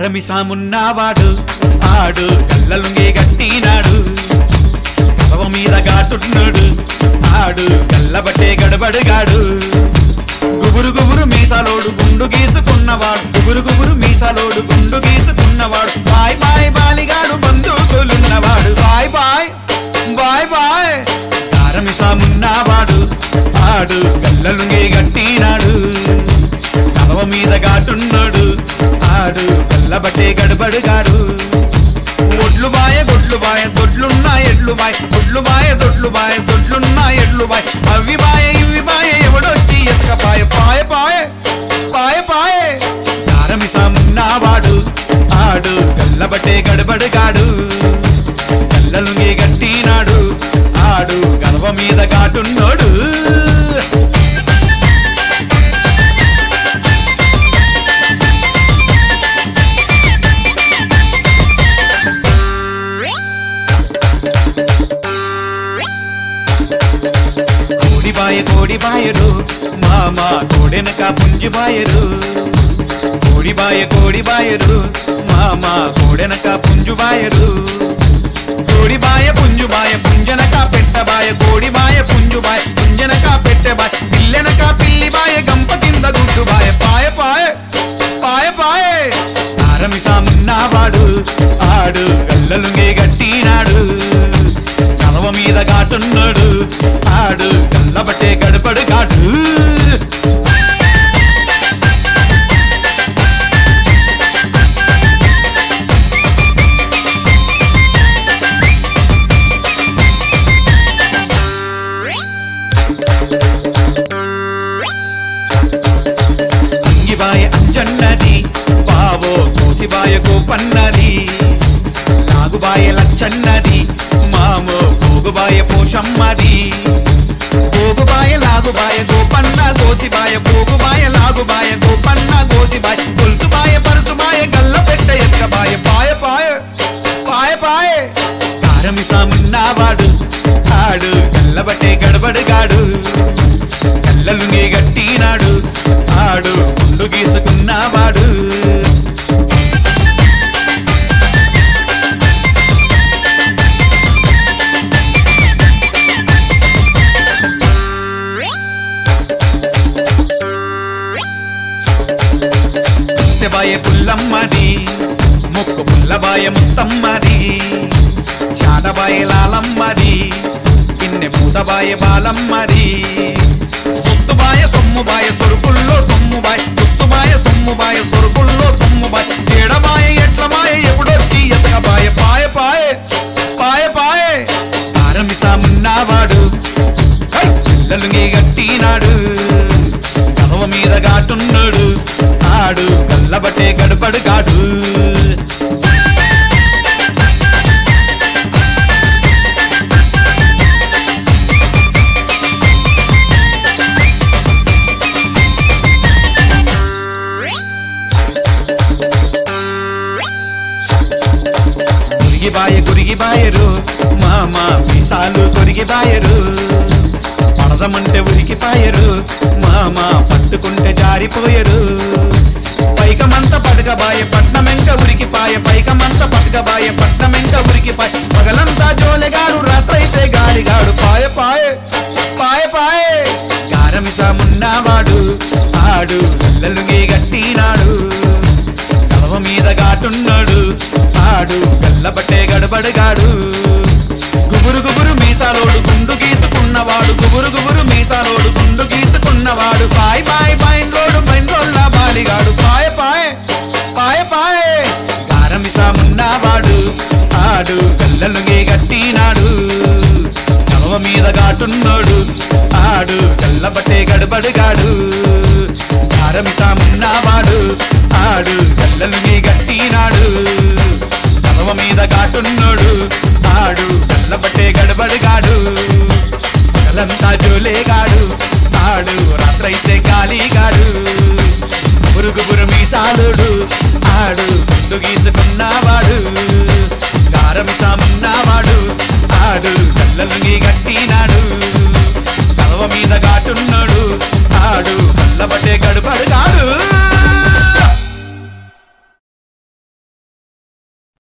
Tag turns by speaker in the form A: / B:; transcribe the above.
A: గారమిసామున్నవాడు ఆడు కళ్ళలుంగి గట్టినాడు కలవ మీద గాటున్నాడు ఆడు కళ్ళబట్టే గడబడుగాడు గుబురు గుబురు మీసాలోడు గుండు గీసుకున్నవాడు గుబురు గుబురు మీసాలోడు గుండు గీసుకున్నవాడు బాయ్ బాయ్ బాలిగాడు బంధువులున్నవాడు బాయ్ బాయ్ బాయ్ బాయ్ కారమిసామున్నవాడు ఆడు కళ్ళలుంగి గట్టినాడు కలవ మీద గాటున్నాడు ఆడు కళ్ళబట్టే గడబడుగాడు ఒడ్లు బాయ గొడ్లు బాయ దొడ్లున్నా ఎడ్లు బాయ్ ఒడ్లు బాయ దొడ్లు బాయ దొడ్లున్నా ఎడ్లు బాయ్ అవి బాయ ఇవి బాయ ఎవడొచ్చి ఎక్క పాయ పాయ పాయ పాయ పాయ కారమిసామున్నవాడు ఆడు కళ్ళబట్టే గడబడుగాడు కళ్ళలుంగి గట్టినాడు ఆడు గర్వ మీద కాటున్నాడు కోడిబాయ కోడిబాయరు మామ కోడెనక పుంజుబాయరు కోడిబాయ కోడిబాయరు మామ కోడెనక పుంజుబాయరు కోడిబాయ పుంజుబాయ పుంజనక పెట్టబాయ కోడిబాయ పుంజుబాయ పుంజనక పెట్టబాయ పిల్లెనక పిల్లిబాయ గంప కింద గుడ్డుబాయ పాయ పాయ పాయ పాయ ఆరమిసామున్నవాడు ఆడు గల్లలుంగే గట్టినాడు కలవ మీద గాటున్నాడు ఆడు కళ్ళబట్టే గడపడు కాడు అంగిబాయ అంజన్నది బావో కోసిబాయ కోపన్నది నాగుబాయ లచ్చన్నది మామో పోగుబాయ పోషమ్మది పోగుబాయ లాగుబాయ గోపన్న గోసిబాయ పోగుబాయ లాగుబాయ గోపన్న గోసిబాయ గొలుసుబాయ పరుసుబాయ గల్ల పెట్ట ఎక్కబాయ పాయ పాయ పాయ పాయ కారమిసామున్నవాడు ఆడు కల్లబట్టే గడబడుగాడు కళ్ళలు నీ గట్టినాడు ఆడు గుండు గీసుకున్నవాడు బాయ పుల్లమ్మది ముక్కు పుల్లబాయ ముత్తమ్మది చాడబాయ లాలమ్మది పిన్నె పూతబాయ బాలమ్మది సొత్తుబాయ సొమ్ముబాయ సొరుకుల్లో సొమ్ముబాయ్ సొత్తుబాయ సొమ్ముబాయ సొరుకుల్లో సొమ్ముబాయ్ ఏడబాయ ఎట్లబాయ ఎప్పుడొచ్చి ఎతకబాయ పాయ పాయ పాయ పాయ ఆరమిసామున్నవాడు పిల్లలుంగి గట్టినాడు కలవ మీద గాటున్నాడు ఆడు కళ్ళబట్టే గడపడు కాడు గురిగిబాయ గురిగిబాయరు మామ మీసాలు కొరిగిబాయరు పడదమంటే ఉరికిపాయరు మామ పట్టుకుంటే జారిపోయరు పైకమంత పడకబాయ పట్నమెంక ఉరికిపాయ పైకమంత పడకబాయ పట్నమెంక ఉరికిపాయ పగలంతా జోలెగాడు రాత్రైతే గాలిగాడు పాయ పాయ పాయ పాయ గారమిసామున్నవాడు ఆడు కళ్ళలుంగి గట్టినాడు కలవ మీద గాటున్నాడు ఆడు కళ్ళబట్టే గడబడుగాడు గుబురు గుబురు మీసాలోడు గుండు గీసుకున్నవాడు గుబురు గుబురు మీసాలోడు గుండు గీసుకున్నవాడు పాయ్ పాయ్ పైన్లోడు పైన్లోళ్ళ బాలిగాడు పాయ పాయ పాయ పాయ కారమిసామున్నవాడు ఆడు కళ్ళలుంగి గట్టినాడు కలవ మీద గాటున్నాడు ఆడు కళ్ళబట్టే గడబడుగాడు కారమిసామున్నవాడు ఆడు కళ్ళలుంగి గట్టినాడు కలవ మీద గాటున్నాడు ఆడు కళ్ళబట్టే గడబడుగాడు కలంతా జోలేగాడు ఆడు రాత్రైతే గాలిగాడు పురుగు పురు మీసాలుడు ఆడు ముందు గీసుకున్నవాడు గారమిసామున్నవాడు ఆడు కళ్ళలుంగి గట్టినాడు కలవ మీద ఘాటున్నాడు